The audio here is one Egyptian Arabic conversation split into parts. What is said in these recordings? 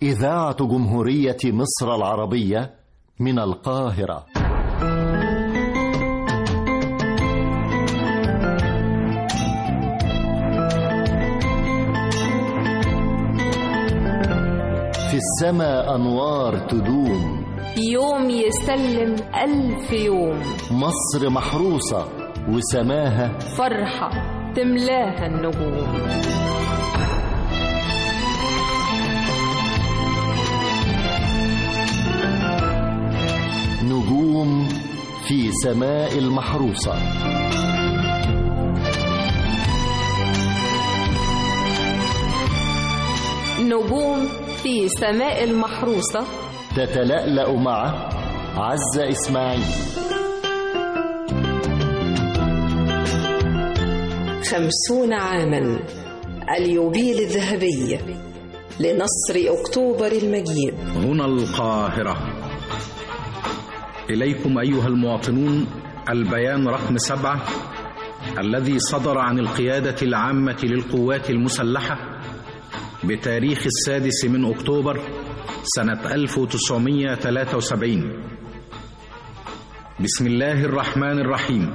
إذاعة جمهورية مصر العربية من القاهرة في السماء أنوار تدوم يوم يسلم ألف يوم مصر محروسة وسماها فرحة تملاها النجوم نجوم في سماء المحروسة نجوم في سماء المحروسة تتلألأ مع عزة إسماعيل خمسون عاما اليوبيل الذهبي لنصر أكتوبر المجيد هنا القاهرة إليكم أيها المواطنون البيان رقم سبعة الذي صدر عن القيادة العامة للقوات المسلحة بتاريخ السادس من أكتوبر سنة 1973 بسم الله الرحمن الرحيم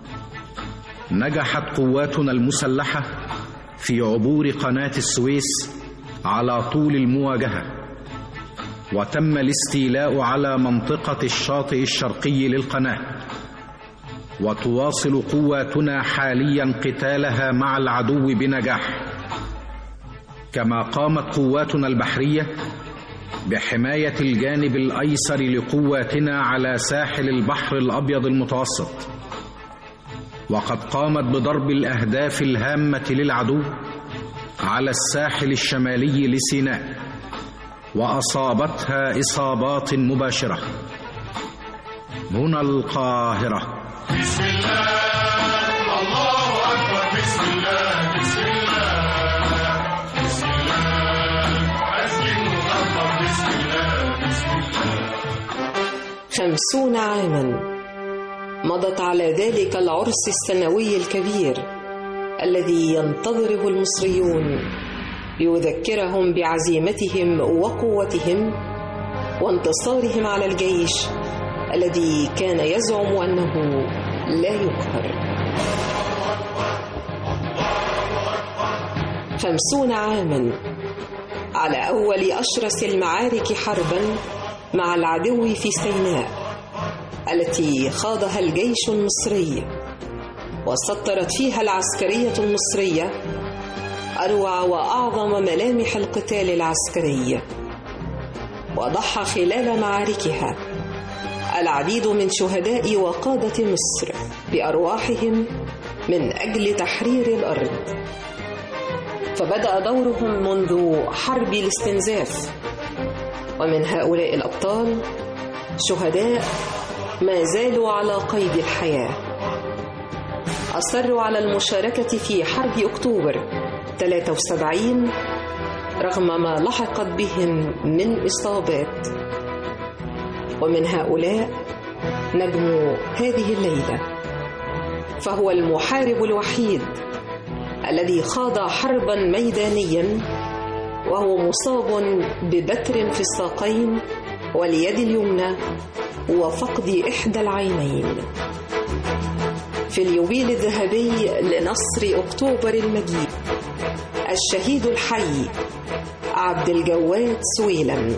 نجحت قواتنا المسلحة في عبور قناة السويس على طول المواجهة وتم الاستيلاء على منطقة الشاطئ الشرقي للقناة وتواصل قواتنا حاليا قتالها مع العدو بنجاح كما قامت قواتنا البحرية بحماية الجانب الأيسر لقواتنا على ساحل البحر الأبيض المتوسط وقد قامت بضرب الأهداف الهامة للعدو على الساحل الشمالي لسيناء وأصابتها إصابات مباشرة هنا القاهرة بسم الله الله أكبر بسم الله بسم الله بسم الله أسلم الله بسم الله بسم الله خمسون عاما مضت على ذلك العرس السنوي الكبير الذي ينتظره المصريون ليذكرهم بعزيمتهم وقوتهم وانتصارهم على الجيش الذي كان يزعم انه لا يقهر خمسون عاما على اول اشرس المعارك حربا مع العدو في سيناء التي خاضها الجيش المصري وسطرت فيها العسكريه المصريه اروع واعظم ملامح القتال العسكري وضحى خلال معاركها العديد من شهداء وقاده مصر بارواحهم من اجل تحرير الارض فبدا دورهم منذ حرب الاستنزاف ومن هؤلاء الابطال شهداء ما زالوا على قيد الحياه اصروا على المشاركه في حرب اكتوبر 73 رغم ما لحقت بهم من اصابات ومن هؤلاء نجم هذه الليله فهو المحارب الوحيد الذي خاض حربا ميدانيا وهو مصاب ببتر في الساقين واليد اليمنى وفقد احدى العينين في اليوبيل الذهبي لنصر اكتوبر المجيد الشهيد الحي عبد الجواد سويلم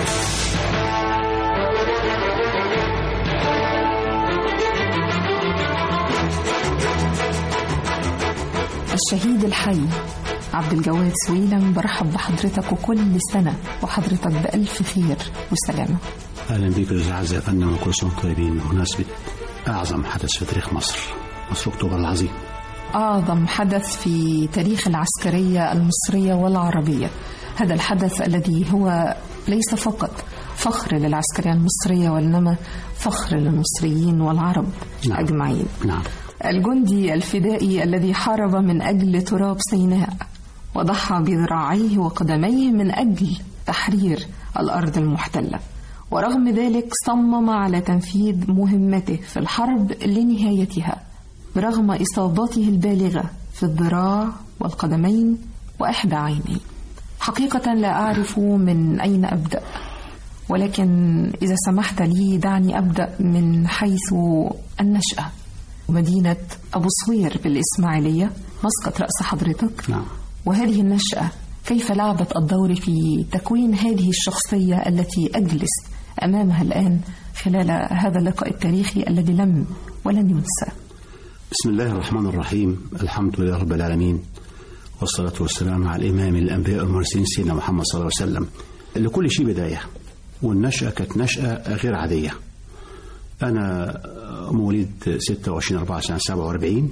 الشهيد الحي عبد الجواد سويلم برحب بحضرتك وكل سنة وحضرتك بألف خير وسلامة اهلا بك استاذ عزة يا فندم وكل سنه وانتم طيبين بمناسبه اعظم حدث في تاريخ مصر مصر اكتوبر العظيم أعظم حدث في تاريخ العسكرية المصرية والعربية هذا الحدث الذي هو ليس فقط فخر للعسكرية المصرية وإنما فخر للمصريين والعرب نعم. أجمعين نعم الجندي الفدائي الذي حارب من أجل تراب سيناء وضحى بذراعيه وقدميه من أجل تحرير الأرض المحتلة ورغم ذلك صمم على تنفيذ مهمته في الحرب لنهايتها برغم إصاباته البالغة في الذراع والقدمين وإحدى عينيه حقيقة لا أعرف من أين أبدأ ولكن إذا سمحت لي دعني أبدأ من حيث النشأة مدينة أبو صوير بالإسماعيلية مسقط رأس حضرتك نعم وهذه النشأة كيف لعبت الدور في تكوين هذه الشخصية التي أجلس أمامها الآن خلال هذا اللقاء التاريخي الذي لم ولن ينسى بسم الله الرحمن الرحيم الحمد لله رب العالمين والصلاة والسلام على الإمام الأنبياء والمرسلين سيدنا محمد صلى الله عليه وسلم لكل شيء بداية والنشأة كانت نشأة غير عادية أنا مواليد 26 4 سنة 47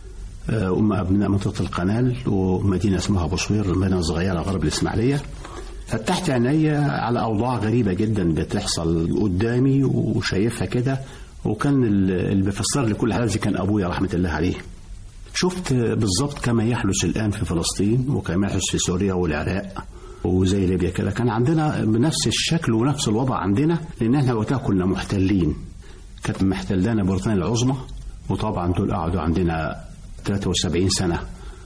أم أبناء منطقة القنال ومدينة اسمها بصوير مدينة صغيرة غرب الإسماعيلية فتحت عيني على أوضاع غريبة جدا بتحصل قدامي وشايفها كده وكان اللي بيفسر لي كل حاجة كان أبويا رحمة الله عليه شفت بالضبط كما يحدث الآن في فلسطين وكما يحدث في سوريا والعراق وزي ليبيا كده كان عندنا بنفس الشكل ونفس الوضع عندنا لأن احنا وقتها كنا محتلين كانت محتلانا بريطانيا العظمى وطبعا دول قعدوا عندنا 73 سنة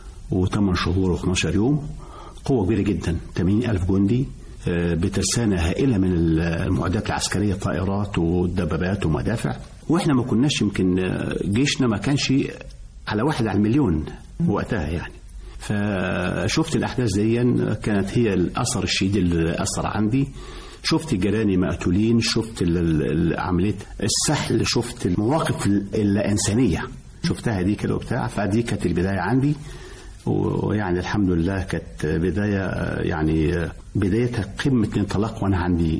و8 شهور و12 يوم قوة كبيرة جدا 80 ألف جندي بترسانة هائلة من المعدات العسكرية طائرات ودبابات ومدافع واحنا ما كناش يمكن جيشنا ما كانش على واحد على المليون وقتها يعني فشفت الأحداث دي كانت هي الأثر الشديد اللي أثر عندي شفت جيراني مقتولين شفت عملية السحل شفت المواقف اللا إنسانية شفتها دي كده وبتاع فدي كانت البداية عندي ويعني الحمد لله كانت بداية يعني بدايتها قمة الانطلاق وأنا عندي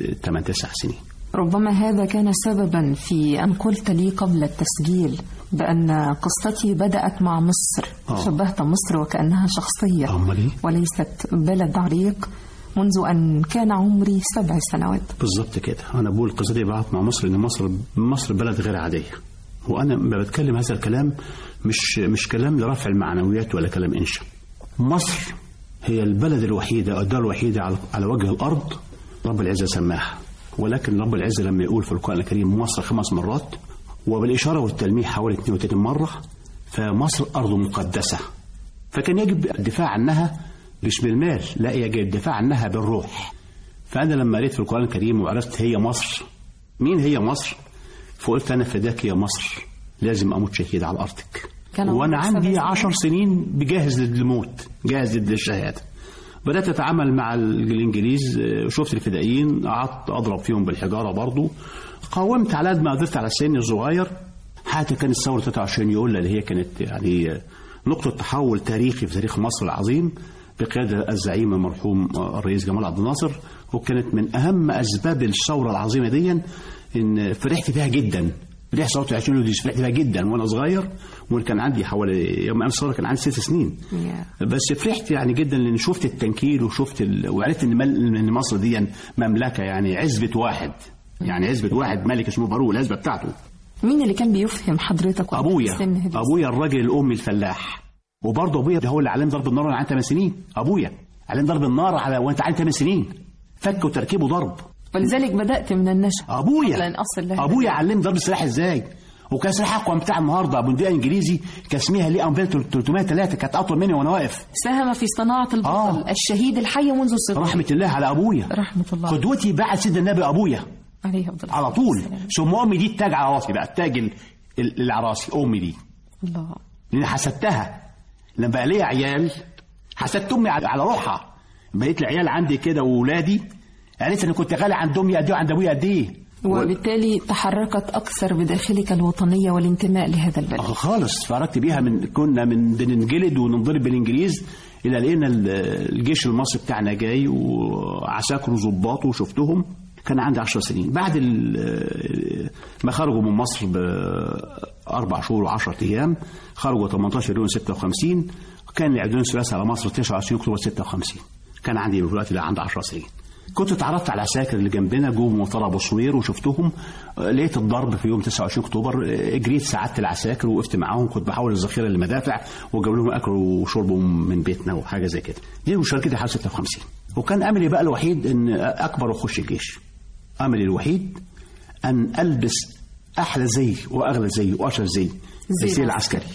8 9 سنين ربما هذا كان سببا في أن قلت لي قبل التسجيل بأن قصتي بدأت مع مصر آه. شبهت مصر وكأنها شخصية أمال إيه؟ وليست بلد عريق منذ أن كان عمري سبع سنوات بالظبط كده أنا بقول القصة دي بعت مع مصر إن مصر مصر بلد غير عادية وأنا ما بتكلم هذا الكلام مش مش كلام لرفع المعنويات ولا كلام إنشاء مصر هي البلد الوحيدة أو الدولة الوحيدة على, على وجه الأرض رب العزة سماها ولكن رب العزة لما يقول في القرآن الكريم مصر خمس مرات وبالإشارة والتلميح حوالي 32 مرة فمصر أرض مقدسة فكان يجب الدفاع عنها مش بالمال لا يجب الدفاع عنها بالروح فأنا لما قريت في القرآن الكريم وعرفت هي مصر مين هي مصر فقلت أنا فداك يا مصر لازم أموت شهيد على أرضك كان وأنا عمرك سبع عندي سنين؟ عشر سنين بجاهز للموت جاهز للشهادة بدأت أتعامل مع الإنجليز آه، شفت الفدائيين قعدت أضرب فيهم بالحجارة برضو قاومت على قد ما قدرت على سني الصغير حتى كانت ثورة 23 يوليو اللي هي كانت يعني آه، نقطة تحول تاريخي في تاريخ مصر العظيم بقيادة الزعيم المرحوم آه، الرئيس جمال عبد الناصر وكانت من أهم أسباب الثورة العظيمة دي إن فرحت بيها جدا فرحت ثورة 20 يوليو دي فرحت بيها جدا وأنا صغير وكان عندي حوالي يوم أمس الثورة كان عندي ست سنين يا. بس فرحت يعني جدا لان شفت التنكيل وشفت ال... وعرفت ان مل... ان مصر دي مملكه يعني عزبه واحد يعني عزبه واحد ملك اسمه فاروق العزبه بتاعته مين اللي كان بيفهم حضرتك وقت ابويا السن هذه؟ ابويا الراجل الامي الفلاح وبرضه ابويا ده هو اللي علم ضرب النار وانا عندي 8 سنين ابويا علم ضرب النار على وانت عندي 8 سنين فك وتركيب وضرب ولذلك بدأت من النشأة ابويا قبل أن أصل لها ابويا علم ضرب السلاح ازاي وكان سلاح اقوى بتاع النهارده بندقيه انجليزي كان اسمها لي امبير 303 كانت اطول مني وانا واقف ساهم في صناعة البطل آه. الشهيد الحي منذ الصغر رحمه الله على ابويا رحمة الله قدوتي بعد سيدنا النبي ابويا عليه أفضل على طول ثم امي دي التاج على راسي بقى التاج ال- ال- اللي على راسي امي دي الله لان حسدتها لما بقى ليا عيال حسدت امي على على روحها بقيت العيال عندي كده واولادي قالت انا كنت غالي عند امي قد ايه وعند ابويا قد ايه وبالتالي تحركت أكثر بداخلك الوطنية والانتماء لهذا البلد آه خالص فرقت بيها من كنا من بننجلد وننضرب بالانجليز الى لقينا ال- الجيش المصري بتاعنا جاي وعساكر وظباط وشفتهم كان عندي 10 سنين بعد ال- ما خرجوا من مصر باربع شهور و10 ايام خرجوا 18 يونيو 56 كان الاعلان الثلاثي على مصر 29 اكتوبر 56 كان عندي في الوقت ده عندي 10 سنين كنت اتعرفت على العساكر اللي جنبنا جوه مطار ابو صوير وشفتهم آه، لقيت الضرب في يوم 29 اكتوبر آه، جريت ساعدت العساكر وقفت معاهم كنت بحاول الذخيره للمدافع وجاب لهم اكل وشرب من بيتنا وحاجه زي كده دي مشاركتي حوالي 56 وكان املي بقى الوحيد ان اكبر واخش الجيش املي الوحيد ان البس احلى زي واغلى زي واشهر زي زي الزي العسكري. العسكري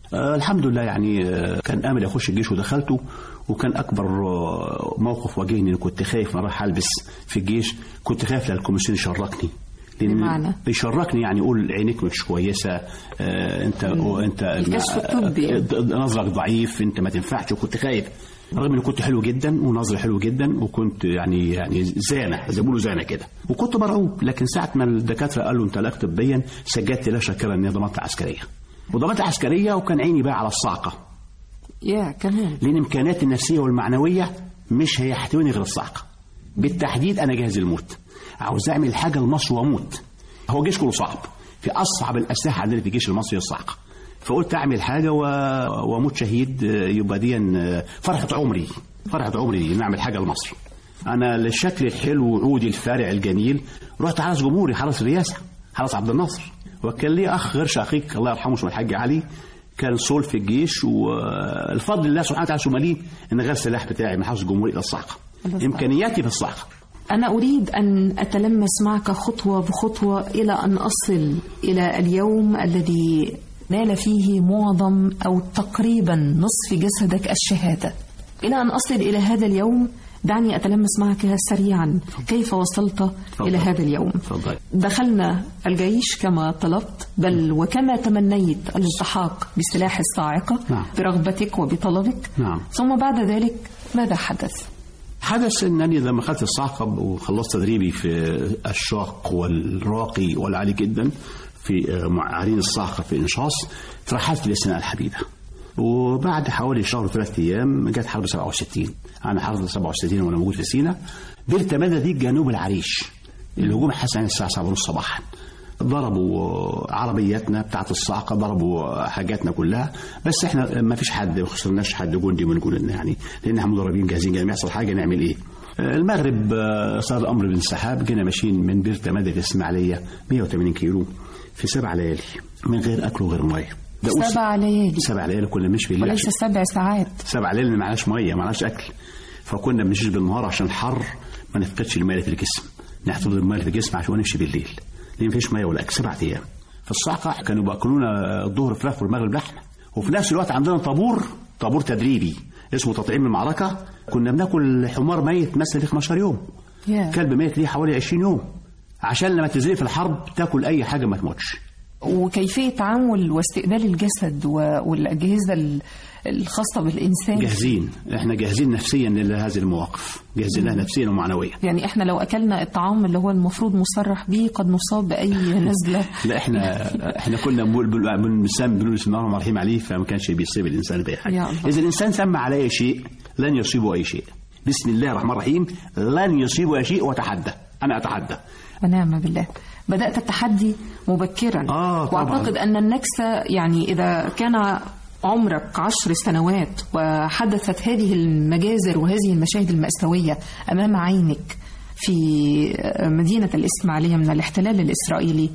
آه الحمد لله يعني آه كان امل اخش الجيش ودخلته وكان اكبر آه موقف واجهني إني كنت خايف وانا رايح البس في الجيش كنت خايف لا الكوميسيون يشركني بمعنى؟ يشركني يعني يقول عينيك مش كويسه آه انت انت الكشف الطبي. آه، نظرك ضعيف انت ما تنفعش وكنت خايف رغم اني كنت حلو جدا ونظري حلو جدا وكنت يعني يعني زانه زي ما بيقولوا زانه كده وكنت مرعوب لكن ساعه ما الدكاتره قالوا انت لك طبيا سجلت لا شك اني ضمانه عسكريه وضمانه عسكريه وكان عيني بقى على الصاعقه يا كمان لان امكانياتي النفسيه والمعنويه مش هيحتويني غير الصاعقه بالتحديد انا جاهز للموت عاوز اعمل حاجه لمصر واموت هو الجيش كله صعب في اصعب الاسلحه عندنا في الجيش المصري الصاعقه فقلت اعمل حاجه و... واموت شهيد آه، يبقى دي آه، فرحه عمري فرحه عمري ان اعمل حاجه لمصر انا للشكل الحلو وعودي الفارع الجميل رحت حرس جمهوري حرس رئاسه حرس عبد الناصر وكان لي اخ غير شقيق الله يرحمه اسمه الحاج علي كان صول في الجيش والفضل الله سبحانه وتعالى سماليه ان غير السلاح بتاعي من حرس الجمهوري الى الصاعقه الله امكانياتي في الصاعقه أنا أريد أن أتلمس معك خطوة بخطوة إلى أن أصل إلى اليوم الذي نال فيه معظم أو تقريبا نصف جسدك الشهادة إلى أن أصل إلى هذا اليوم دعني أتلمس معك سريعا كيف وصلت إلى هذا اليوم اتفضل دخلنا الجيش كما طلبت بل وكما تمنيت الالتحاق بسلاح الصاعقة نعم. برغبتك وبطلبك نعم. ثم بعد ذلك ماذا حدث؟ حدث انني لما خدت الصاعقه وخلصت تدريبي في الشاق والراقي والعالي جدا في معارين الصاعقه في انشاص ترحلت لسيناء الحبيبه وبعد حوالي شهر وثلاث ايام جت حرب 67 انا حرب 67 وانا موجود في سيناء بيرتا مدى دي جنوب العريش الهجوم حصل الساعه 7 ونص صباحا ضربوا عربياتنا بتاعت الصاعقه ضربوا حاجاتنا كلها بس احنا ما فيش حد ما خسرناش حد جندي من جنودنا يعني لان احنا مدربين جاهزين لما يحصل حاجه نعمل ايه المغرب آه، صار الامر بالانسحاب جينا ماشيين من بيرتا مدى الاسماعيليه 180 كيلو في سبع ليالي من غير اكل وغير ميه ده أقول سبع ليالي سبع ليالي كنا مش بالليل وليس سبع ساعات سبع ليالي ما معناش ميه ما معناش اكل فكنا بنمشي بالنهار عشان الحر ما نفقدش الميه في الجسم نحتفظ بالميه في الجسم عشان نمشي بالليل لان مفيش ميه ولا اكل سبع ايام في الصاعقه كانوا بياكلونا الظهر فراخ والمغرب لحمه وفي نفس الوقت عندنا طابور طابور تدريبي اسمه تطعيم المعركه كنا بناكل حمار ميت مثلا في 15 يوم يا. كلب ميت ليه حوالي 20 يوم عشان لما تنزلي في الحرب تاكل اي حاجه ما تموتش وكيفية تعامل واستقبال الجسد و- والأجهزة ال- الخاصة بالإنسان جاهزين احنا جاهزين نفسيا لهذه المواقف جاهزين لها نفسيا ومعنويا يعني احنا لو أكلنا الطعام اللي هو المفروض مصرح به قد نصاب بأي نزلة لا احنا احنا كنا بنقول بنقول- بنسمي بنقول بسم الله الرحمن الرحيم عليه فما كانش بيصيب الانسان باي يا حاجه الله. اذا الانسان سمى على اي شيء لن يصيبه اي شيء بسم الله الرحمن الرحيم لن يصيبه اي شيء وتحدى انا اتحدى ونعم بالله بدأت التحدي مبكرا آه، طبعاً. وأعتقد أن النكسة يعني إذا كان عمرك عشر سنوات وحدثت هذه المجازر وهذه المشاهد المأساوية أمام عينك في مدينة الإسماعيلية من الاحتلال الإسرائيلي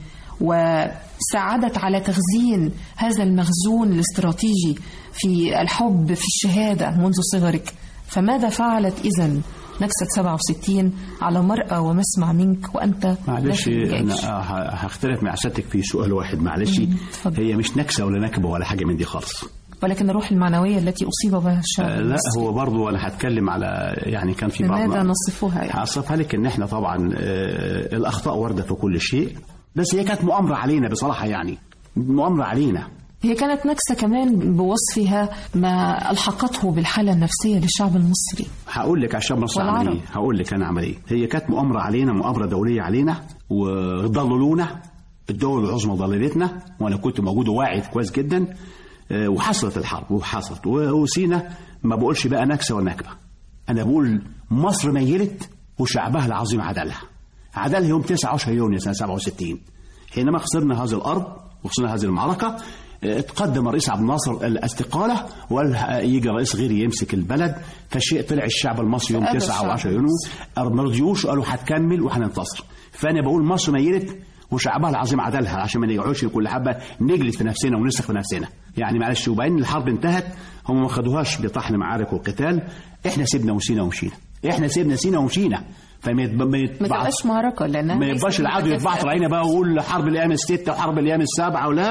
وساعدت على تخزين هذا المخزون الاستراتيجي في الحب في الشهادة منذ صغرك فماذا فعلت إذا نكسة 67 على مرأى ومسمع منك وأنت معلش داخل انا الجيش؟ ه- هختلف مع سيادتك في سؤال واحد معلش اتفضل. هي مش نكسه ولا نكبه ولا حاجه من دي خالص ولكن الروح المعنوية التي أصيب بها الشعب آه، لا المصري. هو برضو انا هتكلم على يعني كان في بعض لماذا نصفها يعني؟ هصفها لك ان احنا طبعا آه، الاخطاء وارده في كل شيء بس هي كانت مؤامره علينا بصراحه يعني مؤامره علينا هي كانت نكسة كمان بوصفها ما ألحقته بالحالة النفسية للشعب المصري هقول لك عشان مصر والعرب. عمل ايه هقول لك انا عمل ايه هي كانت مؤامره علينا مؤامره دوليه علينا وضللونا الدول العظمى ضللتنا وانا كنت موجود وواعي كويس جدا آه، وحصلت الحرب وحصلت و- وسينا ما بقولش بقى نكسه ولا نكبه انا بقول مصر ميلت وشعبها العظيم عدلها عدلها يوم 19 يونيو سنه 67 حينما خسرنا هذه الارض وخسرنا هذه المعركه آه، تقدم الرئيس عبد الناصر الاستقاله وقال آه، يجي رئيس غيري يمسك البلد فشيء طلع الشعب المصري يوم فأبى 9 الشعب و10 يونيو ما رضيوش قالوا هتكمل وهننتصر فانا بقول مصر ميلت وشعبها العظيم عدلها عشان ما نقعدش كل حبه نجلد في نفسنا ونسخ في نفسنا يعني معلش وبعدين الحرب انتهت هم ما خدوهاش بطحن معارك وقتال احنا سيبنا وسينا ومشينا احنا سيبنا سينا ومشينا فما يتب- ما ما يتبعت- تبقاش معركة لأنها ما ليست يبقاش العدو متكافئة. يتبعت علينا بقى ويقول حرب الايام السته وحرب الايام السبعه ولا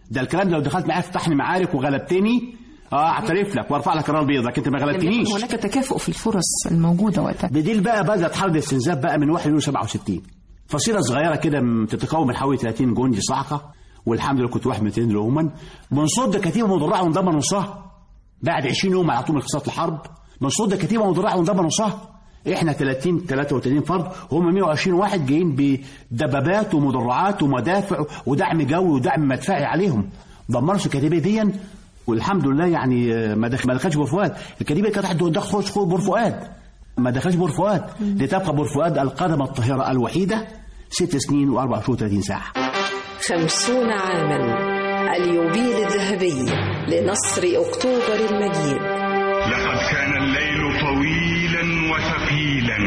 ده الكلام ده لو دخلت معايا في طحن معارك وغلبتني اه اعترف لك وارفع لك الرايه البيضاء انت ما لم غلبتنيش يكن هناك تكافؤ في الفرص الموجودة وقتها بديل بقى بدات حرب الاستنزاف بقى من 1 يوليو 67 فصيله صغيره كده م- تتكون من حوالي 30 جندي صاعقه والحمد لله كنت واحد من 200 روما بنصد كتيبه مدرعه وانضم نصها بعد 20 يوم على طول من قصه الحرب بنصد كتيبه مدرعه وانضم نصها احنا 30 33 فرد هم 120 واحد جايين بدبابات ومدرعات ومدافع ودعم جوي ودعم مدفعي عليهم دمروا الكتيبه دي والحمد لله يعني آه، ما دخل ما دخلش بور فؤاد الكتيبه كانت تحت تخش خش بور فؤاد ما دخلش بور فؤاد لتبقى بور فؤاد القدم الطاهره الوحيده ست سنين واربع شهور 30 ساعه خمسون عاما اليوبيل الذهبي لنصر أكتوبر المجيد لقد كان الليل طويلا وثقيلا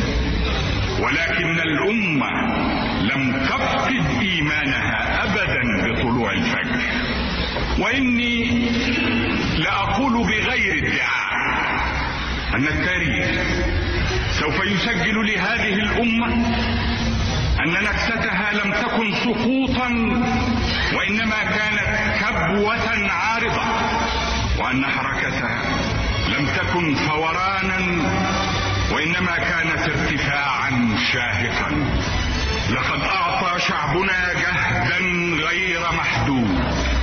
ولكن الأمة لم تفقد إيمانها أبدا بطلوع الفجر وإني لأقول بغير ادعاء أن التاريخ سوف يسجل لهذه الأمة أن نكستها لم تكن سقوطا وإنما كانت كبوة عارضة وأن حركتها لم تكن فورانا وإنما كانت ارتفاعا شاهقا لقد أعطى شعبنا جهدا غير محدود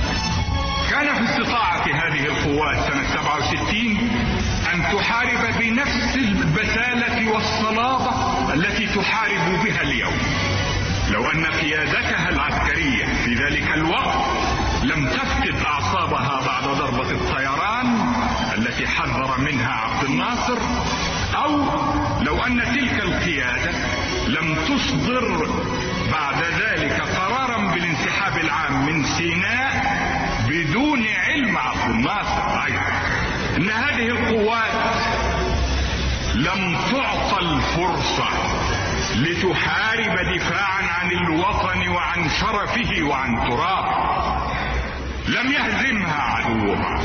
كان في استطاعة هذه القوات سنة 67 أن تحارب بنفس البسالة والصلابة التي تحارب بها اليوم لو أن قيادتها العسكرية في ذلك الوقت لم تفقد أعصابها بعد ضربة الطيران التي حذر منها عبد الناصر أو لو أن تلك القيادة لم تصدر بعد ذلك قرارا بالانسحاب العام من سيناء بدون علم عبد الناصر أيضا إن هذه القوات لم تعطى الفرصة لتحارب دفاعا عن الوطن وعن شرفه وعن ترابه لم يهزمها عدوها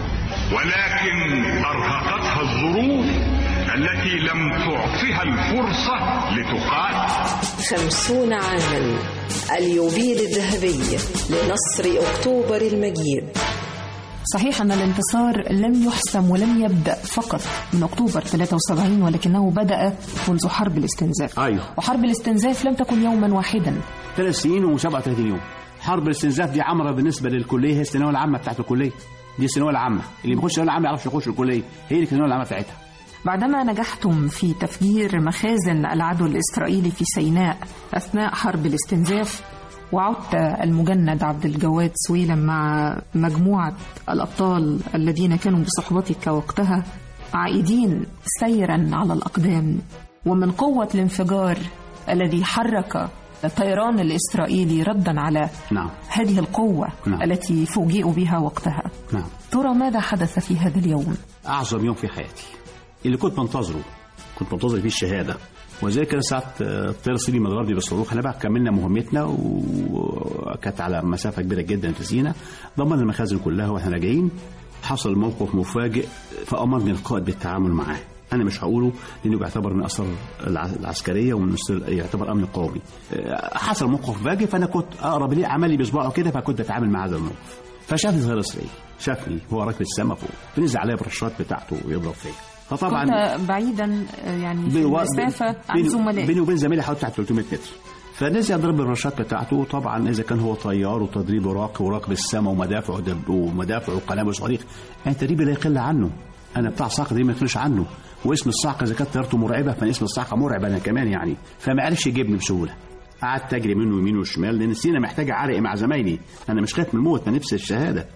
ولكن أرهقتها الظروف التي لم تعطها الفرصة لتقاتل خمسون عاما اليوبيل الذهبي لنصر أكتوبر المجيد صحيح أن الانتصار لم يحسم ولم يبدأ فقط من أكتوبر 73 ولكنه بدأ منذ حرب الاستنزاف أيوه. وحرب الاستنزاف لم تكن يوما واحدا ثلاث سنين و37 يوم حرب الاستنزاف دي عمره بالنسبه للكليه هي الثانويه العامه بتاعت الكليه دي الثانويه العامه اللي بيخش الثانويه العامه ما يعرفش يخش الكليه هي دي الثانويه العامه بتاعتها بعدما نجحتم في تفجير مخازن العدو الإسرائيلي في سيناء أثناء حرب الاستنزاف وعدت المجند عبد الجواد سويلم مع مجموعة الأبطال الذين كانوا بصحبتك وقتها عائدين سيرا على الأقدام ومن قوة الانفجار الذي حرك الطيران الإسرائيلي ردا على نعم هذه القوة نعم. التي فوجئوا بها وقتها نعم ترى ماذا حدث في هذا اليوم؟ اعظم يوم في حياتي اللي كنت منتظره كنت منتظر فيه الشهاده وزي كده ساعة آه، الطيار الصيني ما ضربني بالصاروخ احنا بقى كملنا مهمتنا وكانت على مسافة كبيرة جدا في سينا ضمن المخازن كلها واحنا راجعين حصل موقف مفاجئ فأمرني القائد بالتعامل معاه أنا مش هقوله لأنه بيعتبر من أثر الع- العسكرية ومن أثر- يعتبر أمن قومي آه، حصل موقف مفاجئ فأنا كنت أقرب ليه عملي بصباعه كده فكنت أتعامل مع هذا الموقف فشافني صغير إسرائيل شافني هو راكب السما فوق فنزل عليا بالرشاط بتاعته ويضرب فيا فطبعا كنت بعيدا آه، يعني في بيني- المسافة عن بيني- زملائك بيني وبين زميلي حوالي بتاع 300 متر فنزل يضرب الرشات بتاعته طبعا اذا كان هو طيار وتدريب راقي وراقب السماء ومدافع ودب- ومدافع وقنابل وصواريخ انا تدريبي لا يقل عنه انا بتاع صاعقه دي ما يقلش عنه واسم الصاعقه اذا كانت طيارته مرعبه فانا اسم الصاعقه مرعب انا كمان يعني فما عرفش يجيبني بسهوله قعدت اجري منه يمين وشمال لان سينا محتاجه عرق مع زمايلي انا مش خايف من الموت انا نفسي الشهاده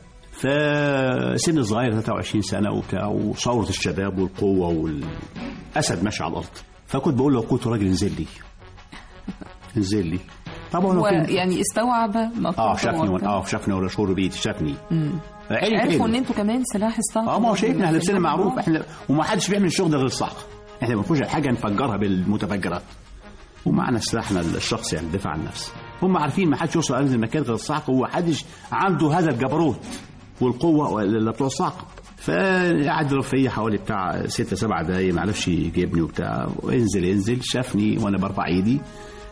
فسن صغير 23 سنه وبتاع وثوره الشباب والقوه والاسد ماشي على الارض فكنت بقول له كنت راجل انزل لي انزل لي طبعا هو كان- ويعني استوعب ما اه كنت شافني وقتها. وانا اه شافني ولا شعور بيدي شافني عيني في عرفوا ان عيني. انتوا كمان سلاح الصعب اه ما هو شايفنا احنا لبسنا معروف احنا وما حدش بيعمل الشغل ده غير الصعقه احنا بنخش على حاجه نفجرها بالمتفجرات ومعنا سلاحنا الشخصي يعني الدفاع عن النفس هم عارفين ما حدش يوصل أرض المكان غير الصعقه وما حدش عنده هذا الجبروت والقوه اللي بتوع الصعقه فقعد يضرب فيا حوالي بتاع ستة سبعة دقايق ما عرفش يجيبني وبتاع انزل انزل شافني وانا برفع ايدي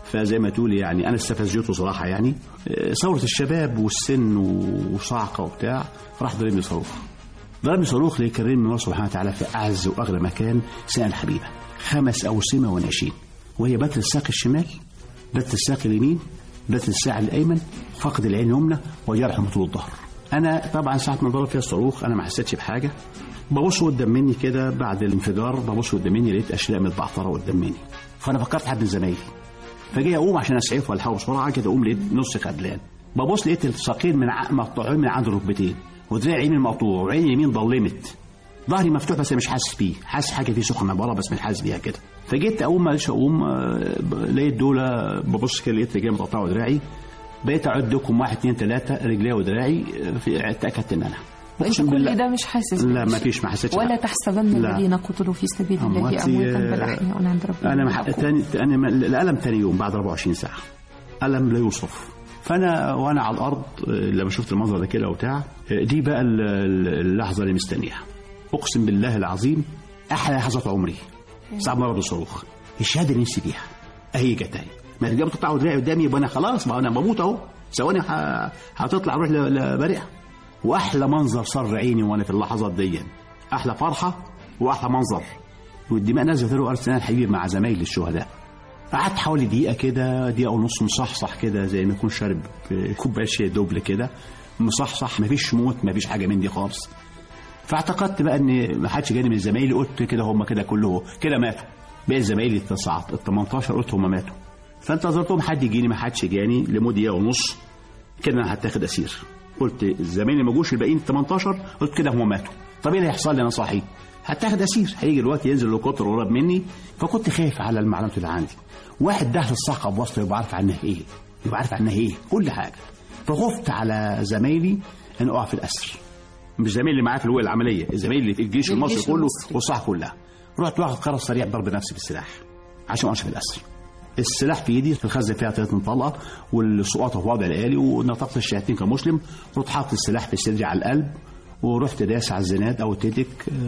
فزي ما تقول يعني انا استفزيته صراحه يعني آه، ثوره الشباب والسن وصعقه وبتاع راح ضربني صاروخ ضربني صاروخ ليكرمني الله سبحانه وتعالى في اعز واغلى مكان سنه الحبيبه خمس اوسمه وناشين وهي بتر الساق الشمال بتر الساق اليمين بتر الساعد الايمن فقد العين اليمنى وجرح طول الظهر انا طبعا ساعه ما ضرب فيها الصاروخ انا ما حسيتش بحاجه ببص قدام مني كده بعد الانفجار ببص قدام مني لقيت اشلاء متبعتره قدام مني فانا فكرت حد من زمايلي فجاي اقوم عشان اسعفه والحقه بسرعه كده اقوم لقيت نص خدلان ببص لقيت الساقين من ع- مقطوعين من عند الركبتين ودراعي اليمين مقطوع وعيني اليمين ضلمت ظهري مفتوح بس أنا مش حاسس بيه حاسس حاجه فيه سخنه بره بس مش حاسس بيها كده فجيت اقوم معلش اقوم آه، ب- لقيت دول ببص كده لقيت رجلي مقطعه دراعي بقيت اعدكم واحد اثنين ثلاثه رجلي ودراعي آه، في- اتاكدت ان انا انت أقسم كل بالله. ده مش حاسس لا بيه. ما فيش ما حسيتش ولا بحاجة. تحسبن لا. الذين قتلوا في سبيل الله أمواتي، امواتا بل آه، احياء عند ربهم انا مح... يرزقون. تاني انا ما- الالم تاني يوم بعد 24 ساعه الم لا يوصف فانا وانا على الارض آه، لما شفت المنظر ده كده وبتاع آه، دي بقى ال- ال- اللحظه اللي مستنيها اقسم بالله العظيم احلى لحظات عمري ساعه ما ضرب الصاروخ الشهاده اللي نفسي فيها اهي جت اهي ما تجيب تقطع دراعي قدامي يبقى انا خلاص ما انا بموت اهو ثواني ه- هتطلع اروح ل- لبريئه واحلى منظر صر عيني وانا في اللحظات دي احلى فرحه واحلى منظر والدماء نازله له ارض سنان حبيبي مع زمايلي الشهداء قعدت حوالي دقيقه كده دقيقه ونص مصحصح كده زي ما يكون شارب كوبايه شاي دوبل كده مصحصح مفيش موت مفيش حاجه من دي خالص فاعتقدت بقى ان ما حدش جاني من زمايلي قلت كده هم كده كلهم كده ماتوا باقي زمايلي ال 19 ال 18 قلت هم ماتوا فانتظرتهم حد يجيني ما حدش جاني لمده دقيقه ونص كده انا هتاخد اسير قلت زمايلي ما جوش الباقيين 18 قلت كده هم ماتوا طب ايه اللي هيحصل لي انا صاحي هتاخد اسير هيجي الوقت ينزل الهليكوبتر قريب مني فكنت خايف على المعلومات اللي عندي واحد دخل الصحة بواسطه يبقى عارف عنها ايه يبقى عارف عنها ايه كل حاجه فخفت على زمايلي ان اقع في الاسر مش زميلي اللي معايا في الوقت العمليه زميلي اللي في الجيش الجيش المصري كله المصري. والصحة كلها رحت واخد قرار سريع ضرب نفسي بالسلاح عشان ما اقعش في الاسر السلاح في ايدي الخزنه فيها 30 طلقه والسقاطه في وضع الالي ونطقت الشهادتين كمسلم رحت حاطط السلاح في صدري على القلب ورحت داس على الزناد او التيتك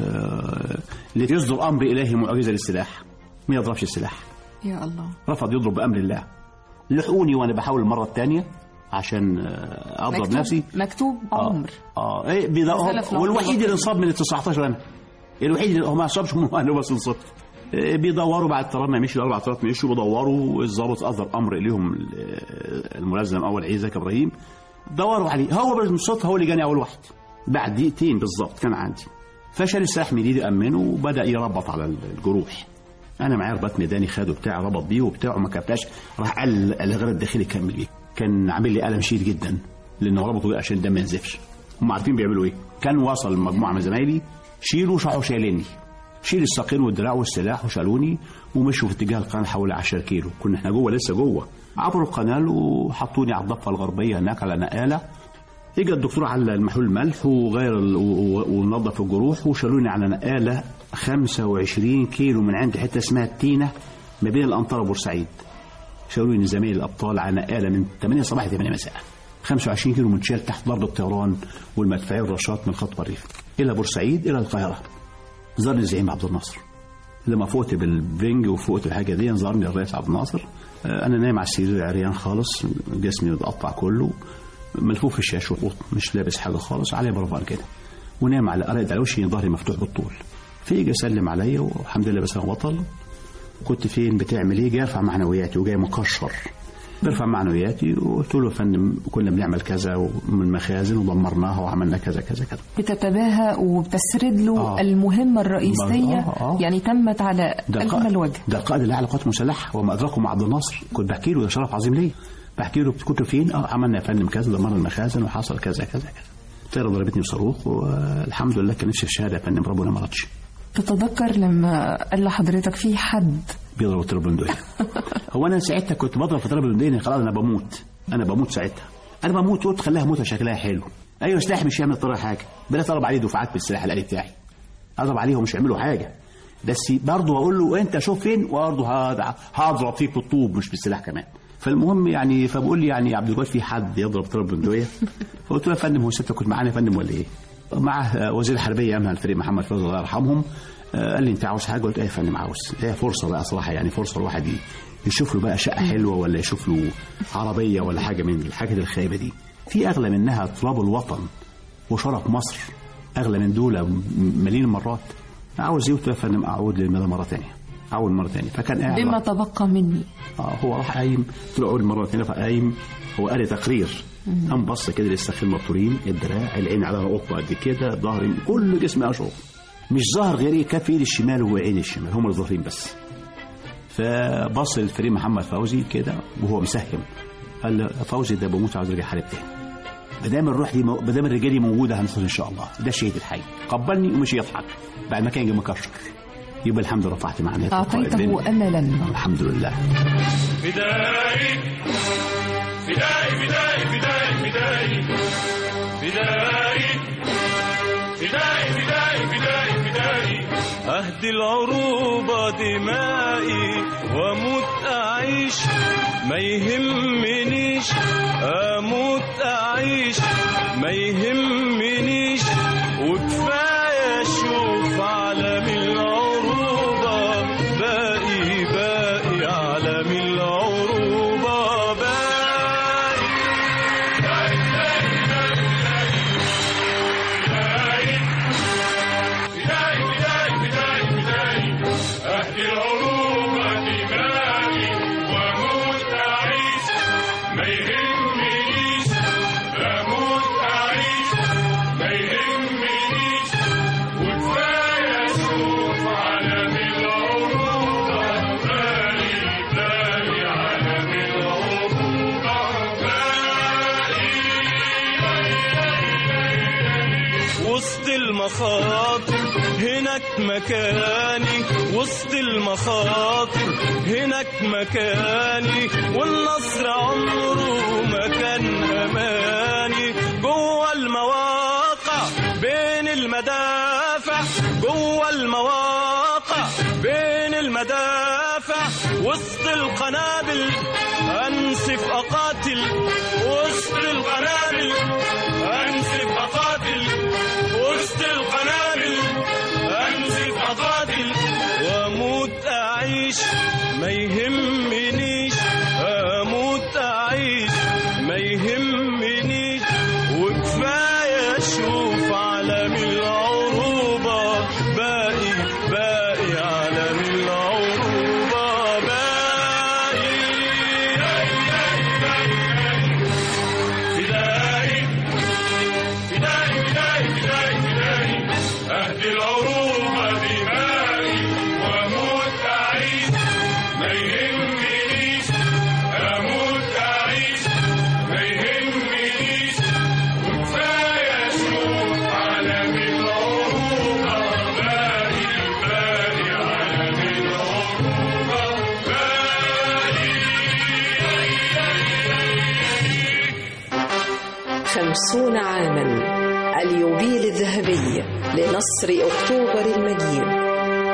آه، ليصدر امر الهي معجزه للسلاح ما يضربش السلاح يا الله رفض يضرب بامر الله لحقوني وانا بحاول المره الثانيه عشان آه، اضرب مكتوب نفسي مكتوب عمر اه ايه بيض- نزل في العمر والوحيد اللي الوحيد. انصاب من ال 19 انا الوحيد اللي هو ما انصابش من انا بس انصبت إيه بيدوروا بعد طلاب ما مشي الاربع طلاب مشوا بيدوروا الضابط اصدر امر اليهم ال- الملزم اول عيزك ابراهيم دوروا عليه هو بالصدفه هو اللي جاني اول واحد بعد دقيقتين بالظبط كان عندي فشال السلاح من ايدي امنه وبدا يربط على الجروح انا معايا رباط ميداني خده بتاعي ربط بيه وبتاعه ما كفاش راح قال الغير الداخلي كمل بيه كان عامل لي الم شديد جدا لانه ربطه بيه عشان الدم ما ينزفش هم عارفين بيعملوا ايه كان وصل مجموعه من زمايلي شيلوا شعوا شايليني شيل الساقين والدراع والسلاح وشالوني ومشوا في اتجاه القناه حوالي 10 كيلو كنا احنا جوه لسه جوه عبروا القناه وحطوني على الضفه الغربيه هناك على نقاله اجى الدكتور على المحلول الملح وغير ال- و- و- ونظف الجروح وشالوني على نقاله 25 كيلو من عند حته اسمها التينه ما بين الانطره وبورسعيد شالوني زمايل الابطال على نقاله من 8 صباح ل 8 مساء 25 كيلو متشال تحت ضرب الطيران والمدفعيه والرشاط من خط الريف الى بورسعيد الى القاهره زارني الزعيم عبد الناصر لما فوقت بالبنج وفوقت الحاجه دي زارني الرئيس عبد الناصر آه، انا نايم على السرير عريان خالص جسمي متقطع كله ملفوف في الشاشه مش لابس حاجه خالص علي برفان كده ونام على قرأت على وشي ظهري مفتوح بالطول فيجي يسلم عليا والحمد لله بس انا بطل كنت فين بتعمل ايه جاي ارفع معنوياتي وجاي مكشر برفع معنوياتي وقلت له يا فندم كنا بنعمل كذا ومن مخازن ودمرناها وعملنا كذا كذا كذا بتتباهى وبتسرد له آه. المهمة الرئيسية آه، آه. يعني تمت على ده أكمل القائد وجه ده القائد الاعلى للقوات المسلحه وما ادراكم عبد الناصر كنت بحكي له ده شرف عظيم ليا بحكي له كنت فين اه عملنا يا فندم كذا دمرنا المخازن وحصل كذا كذا كذا الطياره ضربتني بصاروخ والحمد لله كان نفسي في الشهاده يا فندم ربنا ما رضش تتذكر لما قال لحضرتك في حد بيضرب الطياره بالبندقيه هو انا ساعتها كنت بضرب في الطياره بالبندقيه خلاص انا بموت انا بموت ساعتها انا بموت قلت خليها موته شكلها حلو ايوه سلاح مش هيعمل الطياره حاجه بلا اضرب عليه دفعات بالسلاح الالي بتاعي اضرب عليهم مش هيعملوا حاجه بس برضه اقول له انت شوف فين وبرضه هض- هضرب فيك بالطوب مش بالسلاح كمان فالمهم يعني فبقول لي يعني يا عبد الوهاب في حد يضرب طياره بالبندقيه فقلت له يا فندم هو ستة كنت معانا يا فندم ولا ايه؟ معه آه، وزير الحربيه امها الفريق محمد فوزي الله يرحمهم آه، قال لي انت عاوز حاجه قلت ايه يا فندم عاوز هي فرصه بقى صراحه يعني فرصه الواحد ي- يشوف له بقى شقه حلوه ولا يشوف له عربيه ولا حاجه من الحاجات الخايبه دي في اغلى منها تراب الوطن وشرف مصر اغلى من دول ملايين المرات عاوز ايه قلت له يا فندم اعود للمدى مره ثانيه اعود مره ثانيه فكان قاعد بما تبقى مني اه هو راح قايم قلت له اعود مره ثانيه فقايم هو قال لي تقرير قام بص كده للساقين مبطورين الدراع العين على قطه قد كده ظهري كل جسمي اشعر مش ظاهر غير ايه كف ايدي الشمال وعين الشمال هم اللي ظاهرين بس فبص للفريق محمد فوزي كده وهو مسهم قال له يا فوزي ده بموت عاوز ارجع حارب تاني ما دام الروح دي ما دام الرجال دي موجوده هنصل ان شاء الله ده الشهيد الحي قبلني ومشي يضحك بعد ما كان جه مكشر يبقى الحمد لله رفعت معناه أعطيته أملا الحمد لله فدائي فدائي فدائي فدائي فدائي فدائي فدائي فدائي فدائي فدائي أهدي العروبة دمائي وأموت أعيش ما يهمنيش أموت أعيش ما يهمنيش وكفاية أشوف عالم العروبة باقي باقي عالم العروبة باقي فدائي فدائي فدائي فدائي أهدي العروبة دمائي وأموت أعيش ما يهمنيش أموت أعيش ما يهمنيش وكفاية أشوف عالم العروبة بالي بالي عالم العروبة بالي وسط المخاطر هناك مكاني وسط المخاطر هناك مكاني والنصر عمره ما كان اماني جوه المواقع بين المدافع جوه المواقع بين المدافع وسط القنابل انسف اقاتل وسط القنابل انسف اقاتل وسط القنابل انزف اقاتل واموت اعيش ما يهمنيش اموت اعيش ما يهمنيش وكفايه اشوف عالم العروبه باقي باقي عالم العروبه باقي فدائي فدائي فدائي فدائي فدائي أهدي العروبة دمائي وأموت أعيش ما يهمنيش أموت أعيش ما يهمنيش وكفاية أشوف عالم العروبة باقي باقي عالم العروبة باقي خمسون عاما اليوبيل الذهبي لنصر أكتوبر المجيد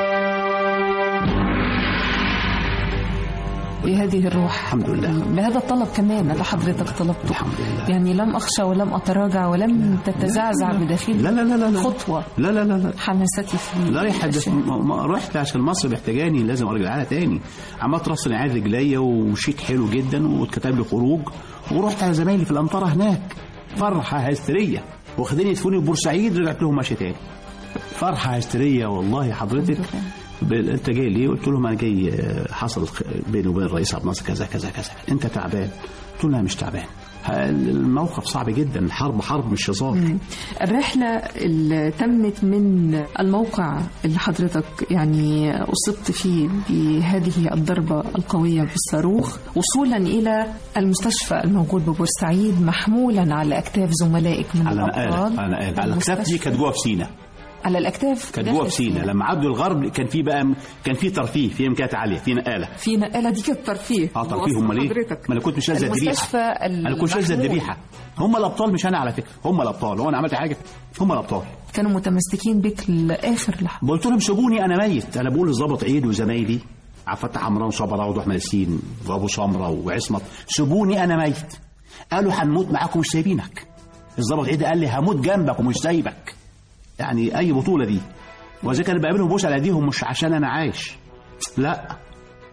بهذه الروح الحمد لله بهذا الطلب كمان اللي حضرتك طلبته الحمد لله يعني لم أخشى ولم أتراجع ولم تتزعزع بداخلي لا لا لا لا لا خطوة لا لا لا لا حماستي في لا ريح الأشياء. ما- ما- رحت عشان مصر محتاجاني لازم ارجع لها تاني عملت راس عين رجليا ومشيت حلو جدا واتكتب لي خروج ورحت على زمايلي في الامطار هناك فرحه هستيريه واخدين يدفوني في بورسعيد رجعت لهم ماشي تاني فرحه هستيريه والله حضرتك بال- انت جاي ليه؟ قلت لهم انا جاي آه، حصل خ- بيني وبين الرئيس عبد الناصر كذا كذا كذا انت تعبان قلت له لا مش تعبان ه- الموقف صعب جدا الحرب حرب مش هزار الرحلة اللي تمت من الموقع اللي حضرتك يعني أصبت فيه بهذه الضربة القوية بالصاروخ وصولا إلى المستشفى الموجود ببورسعيد محمولا على أكتاف زملائك من على نقاله الأبطال على نقاله على الاكتاف دي المستشفى. كانت جوه في سينا على الأكتاف كانت داخل جوه في سينا لما عدوا الغرب كان في بقى كان في ترفيه في امكانيات عاليه في نقاله في نقالة دي كانت ترفيه اه ترفيه وصف امال ايه؟ حضرتك ما انا كنت مش لازم المستشفى الذبيحه انا كنت لازم المحمول. الذبيحه هم الابطال مش انا على فكره هم الابطال هو انا عملت حاجه هم الابطال كانوا متمسكين بك لآخر لحظة قلت لهم سيبوني انا ميت انا بقول للظابط عيد وزمايلي عبد الفتاح عمران وصبراء واحمد ياسين وابو سمره وعصمت سيبوني انا ميت قالوا هنموت معاكم مش سايبينك الظابط عيد قال لي هموت جنبك ومش سايبك يعني اي بطوله دي وزي كان بقابلهم بوس على ايديهم مش عشان انا عايش لا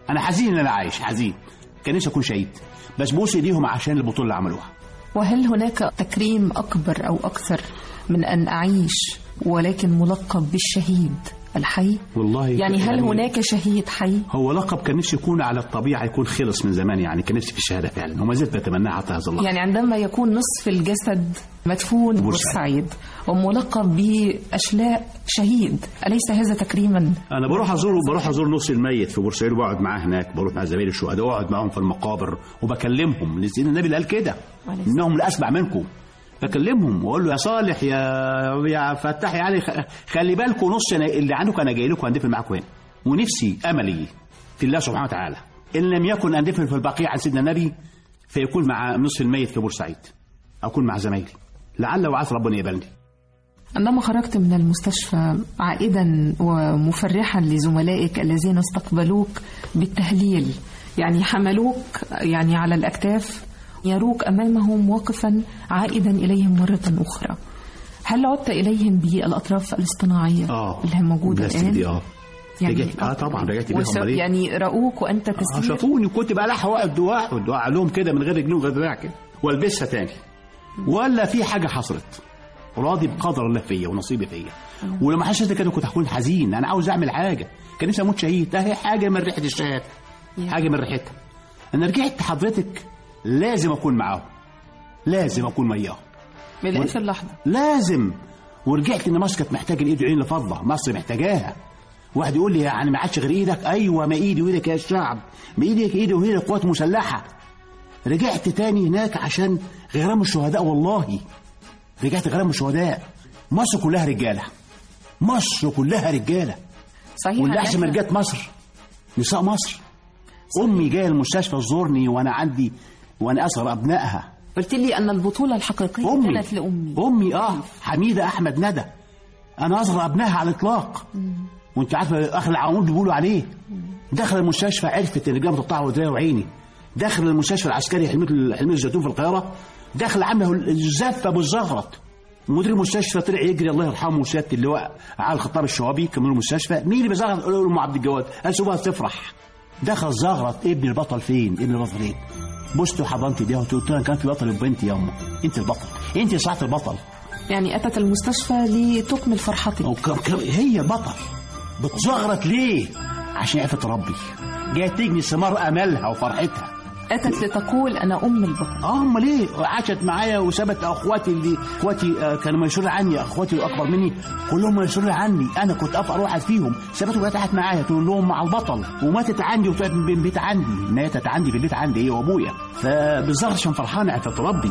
انا حزين ان انا عايش حزين كان نفسي اكون شهيد بس بوس ايديهم عشان البطوله اللي عملوها وهل هناك تكريم أكبر أو أكثر من أن أعيش ولكن ملقب بالشهيد الحي والله يعني هل هناك شهيد حي هو لقب كان نفسي يكون على الطبيعه يكون خلص من زمان يعني كان نفسي في الشهاده فعلا وما زلت بتمناه حتى هذا اللحظه يعني عندما يكون نصف الجسد مدفون بورسعيد وملقب بأشلاء شهيد أليس هذا تكريما انا بروح ازور بروح ازور نص الميت في بورسعيد وبقعد معاه هناك بروح مع زمايلي الشهداء واقعد معاهم في المقابر وبكلمهم لان سيدنا النبي اللي قال كده انهم لا اسمع منكم بكلمهم واقول له يا صالح يا يا فتاح يعني خ- خلي بالكم نص أنا اللي عندكم انا جاي لكم هندفن معاكم هنا ونفسي املي في الله سبحانه وتعالى ان لم يكن اندفن في البقيع عن سيدنا النبي فيكون مع نصف الميت في بورسعيد اكون مع زمايلي لعل وعسى ربنا يقبلني عندما خرجت من المستشفى عائدا ومفرحا لزملائك الذين استقبلوك بالتهليل يعني حملوك يعني على الأكتاف يروك أمامهم واقفا عائدا إليهم مرة أخرى هل عدت إليهم بالأطراف الاصطناعية اه اللي هي موجودة بلاستيك الآن؟ دي اه رجعت اه طبعا رجعت بيهم وس- أمال إيه؟ يعني رأوك وأنت اه تسير شافوني وكنت بقى واقف دعاء ودعاء لهم كده من غير رجلين وغير دراع كده والبسها تاني ولا في حاجه حصلت راضي بقدر الله فيا ونصيبي فيا ولما حسيت كده كنت هكون حزين انا عاوز اعمل حاجه كان نفسي اموت شهيد ده هي حاجه من ريحه الشهاده حاجه من ريحتها انا رجعت حضرتك لازم اكون معاهم لازم اكون وياهم من آخر لحظة لازم ورجعت ان مصر كانت محتاجه الايد والعين لفضه مصر محتاجاها واحد يقول لي يعني ما عادش غير ايدك ايوه ما ايدي وايدك يا الشعب ما ايدك ايدي وايدك قوات مسلحه رجعت تاني هناك عشان غرام الشهداء والله رجعت غرام الشهداء مصر كلها رجاله مصر كلها رجاله صحيح واللي احسن من أنا- رجاله مصر نساء مصر امي جايه المستشفى تزورني وانا عندي وانا اصغر ابنائها قلت لي أن البطولة الحقيقية أمي كانت لأمي امي اه حميده احمد ندى انا اصغر ابنائها على الاطلاق وانت عارفه اخر العمود اللي بيقولوا عليه دخل المستشفى عرفت ان الجامعه تقطع ودراعي وعيني دخل المستشفى العسكري حلميه حلميه الزيتون في القاهره دخل عامله الزفه ابو الزغرط مدير المستشفى طلع يجري الله يرحمه سياده اللواء على الخطاب الشوابي كمل المستشفى مين اللي بيزغرط قال له ام عبد الجواد قال سيبها تفرح دخل زغرط ابن البطل فين ابن البطل فين بصت وحضنت ايديها وقلت لها كان في بطل وبنتي يا امه انت البطل انت ساعه البطل يعني أتت المستشفى لتكمل فرحتك أو ك- ك- هي بطل بتزغرط ليه عشان عرفت تربي جايه تجني ثمار املها وفرحتها أتت لتقول أنا أم البطل اه امال ليه عاشت معايا وسابت اخواتي اللي اخواتي آه، كانوا ميسورين عني اخواتي الاكبر مني كلهم ميسورين عني انا كنت افقر واحد فيهم سابتهم وقعدت قعدت معايا تقول لهم مع البطل وماتت عندي وطلعت من البيت عندي ماتت عندي في البيت عندي هي وابويا فبالظهر عشان فرحانه عرفت تربي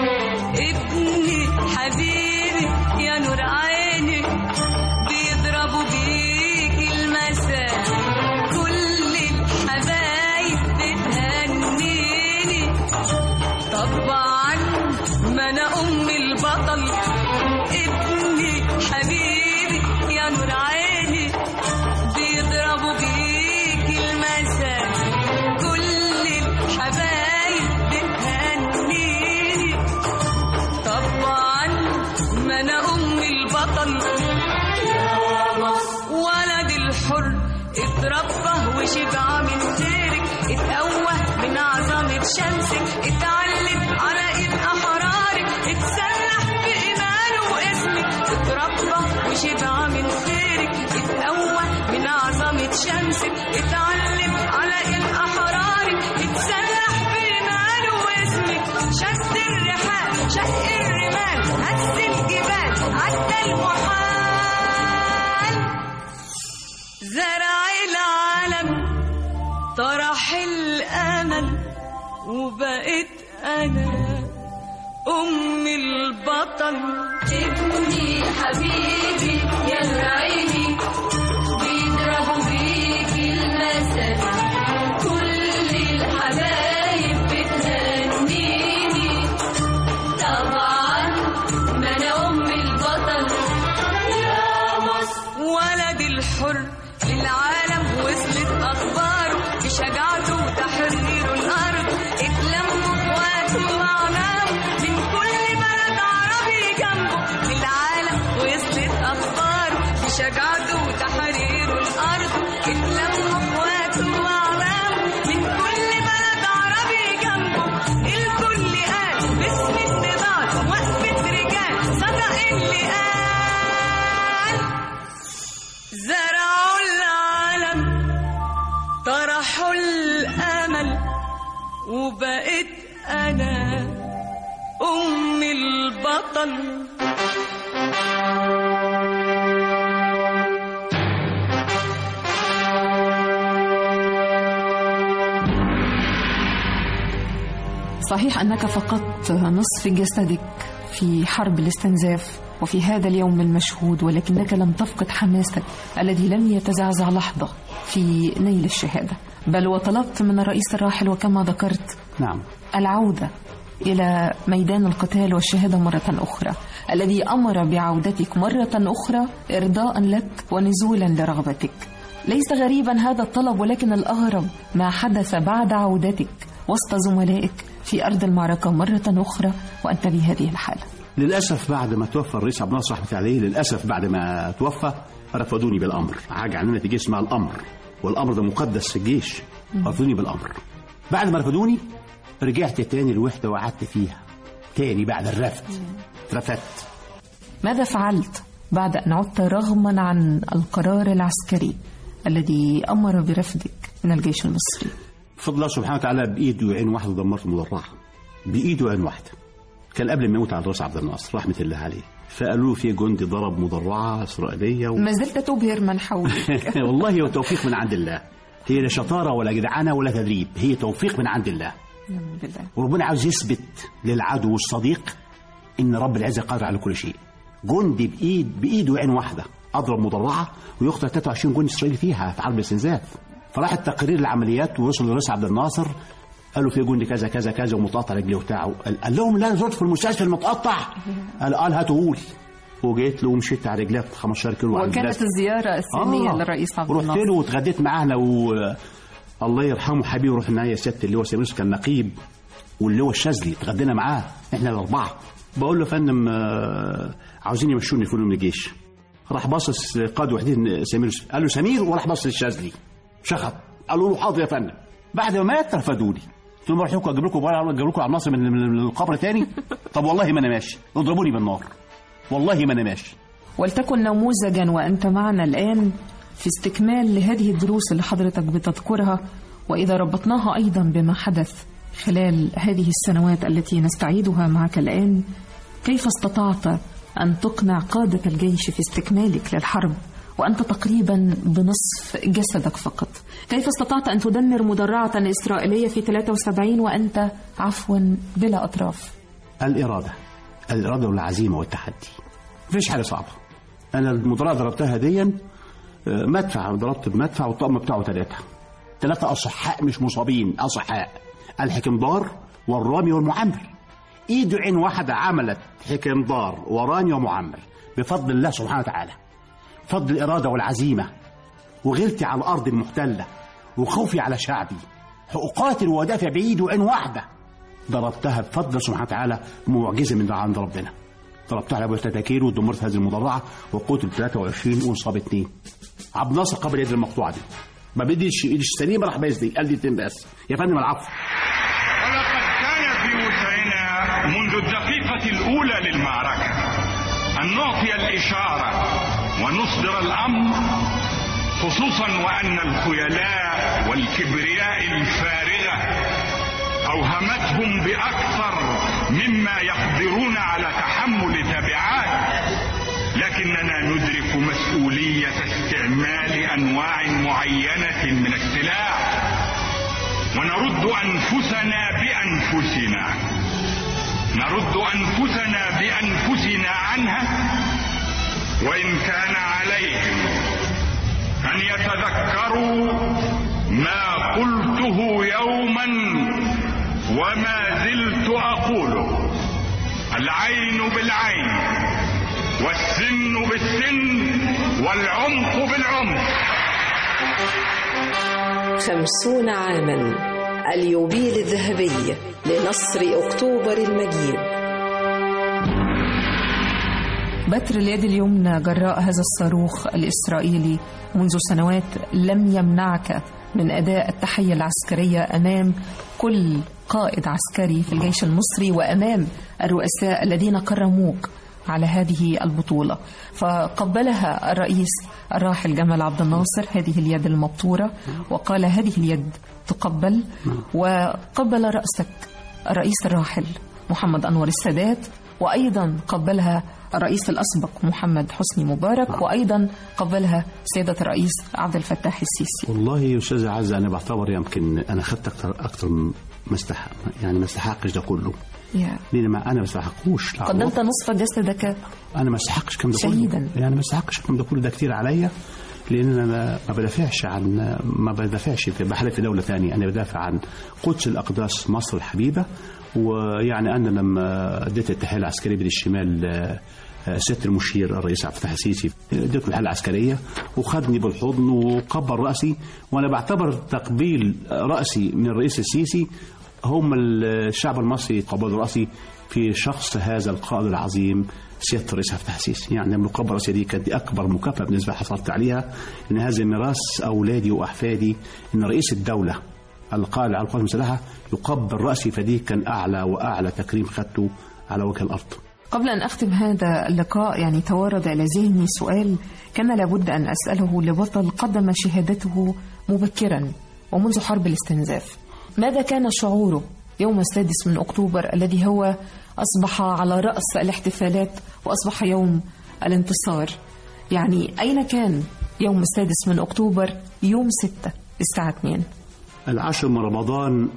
ابني حبيبي يا نور عيني بيضربوا بيك المساء كل الحبايب بتهنيني طبعا ما انا ام البطل ابني حبيبي يا نور عيني بيضربوا بيك المساء كل الحبايب بتهنيني طبعا ما انا ام البطل ولد الحر اتربى وشبع من خيرك اتقوى من عظمة شمسك اتعلم على ايد احرارك اتسلح بإيمانه واسمك اتربى وشبع من خيرك اتقوى من عظمة شمسك اتعلم على ايد احرارك اتسلح بإيمانه واسمك شد الرحال شق الرمال هز الجبال عدى المحال زرع العالم طرح الامل وبقيت انا ام البطل ابني حبيبي يا عيني بيضربوا بيك المثل كل الحبايب بتهنيني طبعا ما انا ام البطل يا مصر ولد الحر للعالم وصلت اخباره بشجاعته وتحرير الارض اتلموا اخواته وعناه من كل بلد عربي جنبه للعالم وصلت اخباره بشجاعته وبقيت أنا أم البطل صحيح أنك فقدت نصف جسدك في حرب الاستنزاف وفي هذا اليوم المشهود ولكنك لم تفقد حماسك الذي لم يتزعزع لحظة في نيل الشهادة بل وطلبت من الرئيس الراحل وكما ذكرت نعم العودة إلى ميدان القتال والشهادة مرة أخرى الذي أمر بعودتك مرة أخرى إرضاء لك ونزولا لرغبتك ليس غريبا هذا الطلب ولكن الأغرب ما حدث بعد عودتك وسط زملائك في أرض المعركة مرة أخرى وأنت بهذه الحالة للاسف بعد ما توفى الرئيس عبد الناصر رحمه الله عليه للاسف بعد ما توفى رفضوني بالامر حاجه عندنا في الجيش اسمها الامر والامر ده مقدس في الجيش رفضوني بالامر بعد ما رفضوني رجعت تاني الوحده وقعدت فيها تاني بعد الرفض اترفدت ماذا فعلت بعد أن عدت رغما عن القرار العسكري الذي أمر برفضك من الجيش المصري بفضل الله سبحانه وتعالى بايده وعين واحده دمرت المدرعه بايده وعين واحده كان قبل ما يموت على الرئيس عبد الناصر رحمه الله عليه فقالوا له في جندي ضرب مدرعه اسرائيليه و... ما زلت تبهر من حولك والله هو توفيق من عند الله هي لا شطاره ولا جدعانه ولا تدريب هي توفيق من عند الله نعم بالله وربنا عاوز يثبت للعدو والصديق ان رب العزه قادر على كل شيء جندي بايد بايد وعين واحده اضرب مدرعه ويقتل 23 جندي اسرائيلي فيها في حرب الاستنزاف فراح التقرير العمليات ووصل للرئيس عبد الناصر قالوا في جندي كذا كذا كذا ومتقطع رجليه وبتاع قال قال لهم لا زرت في المستشفى المتقطع قال قال هاتوهولي وجيت له ومشيت على رجليه 15 كيلو على وكانت البلاس. الزيارة الثانية آه. للرئيس عبد ورحت الناصر له واتغديت معاه لو الله يرحمه حبيبي روح النهاية سيادة اللي هو سيريوس كان نقيب واللي هو الشاذلي اتغدينا معاه احنا الأربعة بقول له يا فندم آه، عاوزين يمشوني كلهم من الجيش راح باصص قائد وحدين سمير قال له سمير وراح باصص للشاذلي شخط قالوا له حاضر يا فندم بعد ما مات رفضوني قلت لهم اروح لكم اجيب لكم اجيب لكم عبد الناصر من من القبر تاني طب والله ما انا ماشي اضربوني بالنار والله ما انا ماشي ولتكن نموذجا وأنت معنا الآن في استكمال لهذه الدروس اللي حضرتك بتذكرها وإذا ربطناها أيضا بما حدث خلال هذه السنوات التي نستعيدها معك الآن كيف استطعت أن تقنع قادة الجيش في استكمالك للحرب وأنت تقريبا بنصف جسدك فقط كيف استطعت أن تدمر مدرعة إسرائيلية في 73 وأنت عفوا بلا أطراف الإرادة الإرادة والعزيمة والتحدي مفيش حاجة صعبة أنا المدرعة ضربتها ديا آه، مدفع ضربت بمدفع والطقم بتاعه ثلاثة ثلاثة أصحاء مش مصابين أصحاء الحكمدار والرامي والمعمر إيد عين واحدة عملت حكمدار ورامي ومعمر بفضل الله سبحانه وتعالى فضل الإرادة والعزيمة وغيرتي على الأرض المحتلة وخوفي على شعبي أقاتل وأدافع بإيد وعين واحدة ضربتها بفضل سبحانه وتعالى معجزه من عند ربنا ضربتها على ابو 3 كيلو ودمرت هذه المدرعه وقتل 23 وانصاب اثنين عبد الناصر قبل يد المقطوعه دي ما بديش ايدي السليمه راح بايز دي قال دي اتنين بس يا فندم العفو ولقد كان في وسعنا منذ الدقيقة الأولى للمعركة أن نعطي الإشارة ونصدر الأمر خصوصا وأن الخيلاء والكبرياء الفارغة أوهمتهم بأكثر مما يقدرون على تحمل تبعات لكننا ندرك مسؤولية استعمال أنواع معينة من السلاح ونرد أنفسنا بأنفسنا نرد أنفسنا بأنفسنا عنها وإن كان عليهم أن يتذكروا ما قلته يوما وما زلت أقوله العين بالعين والسن بالسن والعمق بالعمق خمسون عاما اليوبيل الذهبي لنصر أكتوبر المجيد بتر اليد اليمنى جراء هذا الصاروخ الإسرائيلي منذ سنوات لم يمنعك من أداء التحية العسكرية أمام كل قائد عسكري في الجيش المصري وأمام الرؤساء الذين كرموك على هذه البطولة فقبلها الرئيس الراحل جمال عبد الناصر هذه اليد المبتورة وقال هذه اليد تقبل وقبل رأسك الرئيس الراحل محمد أنور السادات وأيضا قبلها الرئيس الأسبق محمد حسني مبارك وأيضا قبلها سيادة الرئيس عبد الفتاح السيسي والله يا استاذ عزه انا بعتبر يمكن انا خدت اكتر اكتر ما استحق يعني ما استحقش ده كله يا. لان ما انا ما استحقوش لا قدمت نصف جسدك انا ما استحقش الكلام ده شهيداً. كله يعني ما استحقش الكلام ده كله ده كتير عليا لان انا ما- ما بدافعش عن ما بدافعش في بحالة في دوله ثانيه انا بدافع عن قدس الاقداس مصر الحبيبه ويعني انا لما اديت التحيه العسكريه بين الشمال آه، آه، سياده المشير الرئيس عبد الفتاح السيسي اديته الحاله العسكريه وخدني بالحضن وكبر راسي وانا بعتبر تقبيل راسي من الرئيس السيسي هم الشعب المصري قبلوا راسي في شخص هذا القائد العظيم سياده الرئيس عبد الفتاح السيسي يعني لما قبل راسي دي كانت دي اكبر مكافاه بالنسبه لي حصلت عليها ان هذا ميراث اولادي واحفادي ان رئيس الدوله القائد على القوات المسلحه يقبل راسي فدي كان اعلى واعلى تكريم خدته على وجه الارض قبل أن أختم هذا اللقاء يعني توارد إلى ذهني سؤال كان لابد أن أسأله لبطل قدم شهادته مبكرا ومنذ حرب الاستنزاف ماذا كان شعوره يوم السادس من أكتوبر الذي هو أصبح على رأس الاحتفالات وأصبح يوم الانتصار يعني أين كان يوم السادس من أكتوبر يوم ستة الساعة 2 العاشر من رمضان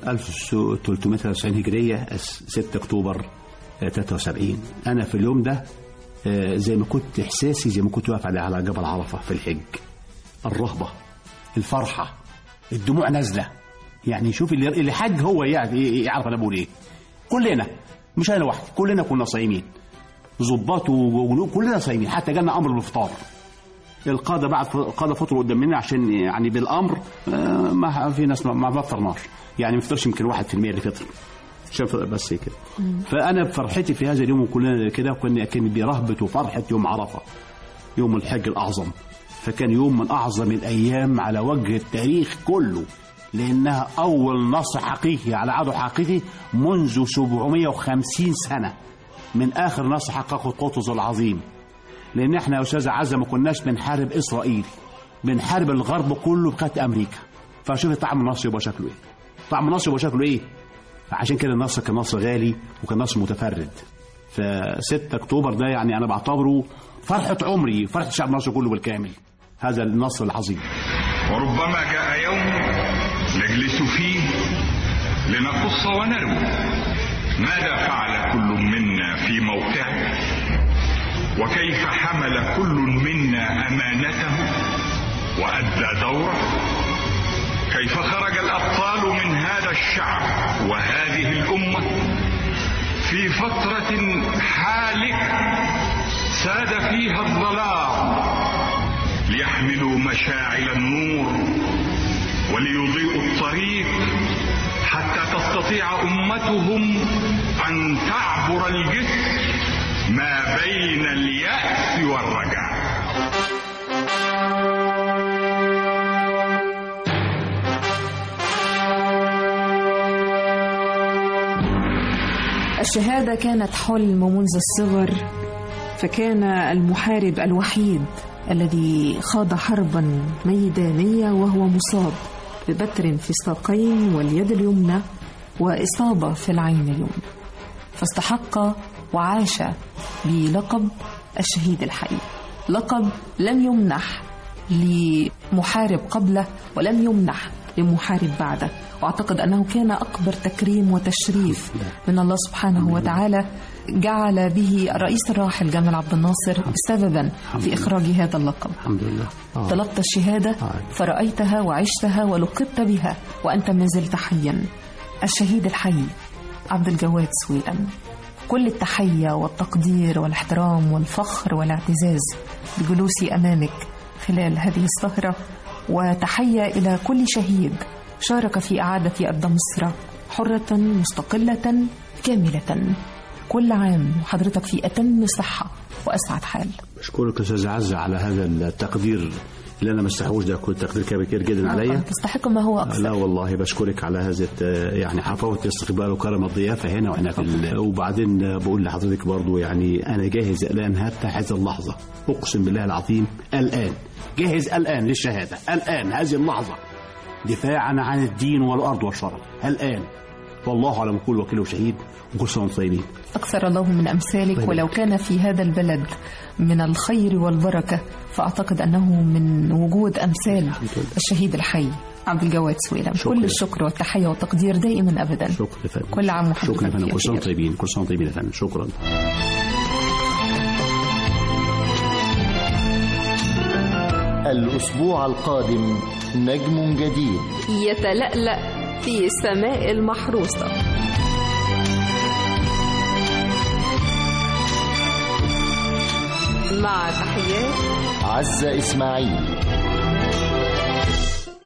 1393 هجرية 6 أكتوبر آه، 73 أنا في اليوم ده آه، زي ما كنت إحساسي زي ما كنت واقف على على جبل عرفة في الحج الرهبة الفرحة الدموع نازلة يعني شوف اللي اللي حج هو يعني يعرف أنا بقول إيه كلنا مش أنا لوحدي كلنا كنا صايمين ظباط وجنود كلنا صايمين حتى جالنا أمر بالفطار القاده بعد القاده فطروا قدام مني عشان يعني بالامر آه، ما في ناس ما- ما فطرناش يعني ما فطرش يمكن 1% اللي فطر عشان فطر بس كده فانا بفرحتي في هذا اليوم وكلنا كده كنا كان برهبه وفرحه يوم عرفه يوم الحج الاعظم فكان يوم من اعظم الايام على وجه التاريخ كله لانها اول نصر حقيقي على عدو حقيقي منذ 750 سنه من اخر نصر حققه قطز العظيم لان احنا يا استاذ عزه ما كناش بنحارب اسرائيل بنحارب الغرب كله بخط امريكا فشوف طعم النصر يبقى شكله ايه طعم النصر يبقى شكله ايه عشان كده النصر كان نصر غالي وكان نصر متفرد ف 6 اكتوبر ده يعني انا بعتبره فرحه عمري فرحه الشعب المصري كله بالكامل هذا النصر العظيم وربما جاء يوم نجلس فيه لنقص ونروي ماذا فعل كل منا في موقعه وكيف حمل كل منا امانته وادى دوره كيف خرج الابطال من هذا الشعب وهذه الامه في فتره حالكه ساد فيها الظلام ليحملوا مشاعل النور وليضيئوا الطريق حتى تستطيع امتهم ان تعبر الجسر ما بين الياس والرجاء الشهادة كانت حلم منذ الصغر فكان المحارب الوحيد الذي خاض حربا ميدانية وهو مصاب ببتر في الساقين واليد اليمنى وإصابة في العين اليمنى فاستحق وعاش بلقب الشهيد الحي لقب لم يمنح لمحارب قبله ولم يمنح لمحارب بعده واعتقد انه كان اكبر تكريم وتشريف من الله سبحانه وتعالى جعل به الرئيس الراحل جمال عبد الناصر سببا في اخراج هذا اللقب الحمد لله آه. طلبت الشهاده فرايتها وعشتها ولقبت بها وانت ما زلت حيا الشهيد الحي عبد الجواد سويلم كل التحيه والتقدير والاحترام والفخر والاعتزاز بجلوسي امامك خلال هذه السهره وتحيه الى كل شهيد شارك في اعاده ارض مصر حره مستقله كامله كل عام وحضرتك في اتم صحه واسعد حال بشكرك يا استاذ عزه على هذا التقدير اللي انا ما استحوش ده كل تقدير كبير جدا عليا تستحق ما هو اكثر لا والله بشكرك على هذا الت- يعني حفاوة الاستقبال وكرم الضيافة هنا وهنا في ال- وبعدين بقول لحضرتك برضو يعني أنا جاهز الآن حتى هذه اللحظة أقسم بالله العظيم الآن جاهز الآن للشهادة الآن هذه اللحظة دفاعا عن الدين والأرض والشرع الآن والله على كل وكيل وشهيد وكل سنة وانتم طيبين أكثر الله من أمثالك طيب. ولو كان في هذا البلد من الخير والبركة فأعتقد أنه من وجود أمثال الشهيد الحي عبد الجواد سويلم شكرا. كل الشكر والتحية والتقدير دائما أبدا شكرا يا فندم كل عام وحضرتك شكرا يا فندم كل سنة بخير. وانتم طيبين كل سنة وانتم طيبين يا فندم شكرا الأسبوع القادم نجم جديد يتلألأ في السماء المحروسة مع تحيات عزة إسماعيل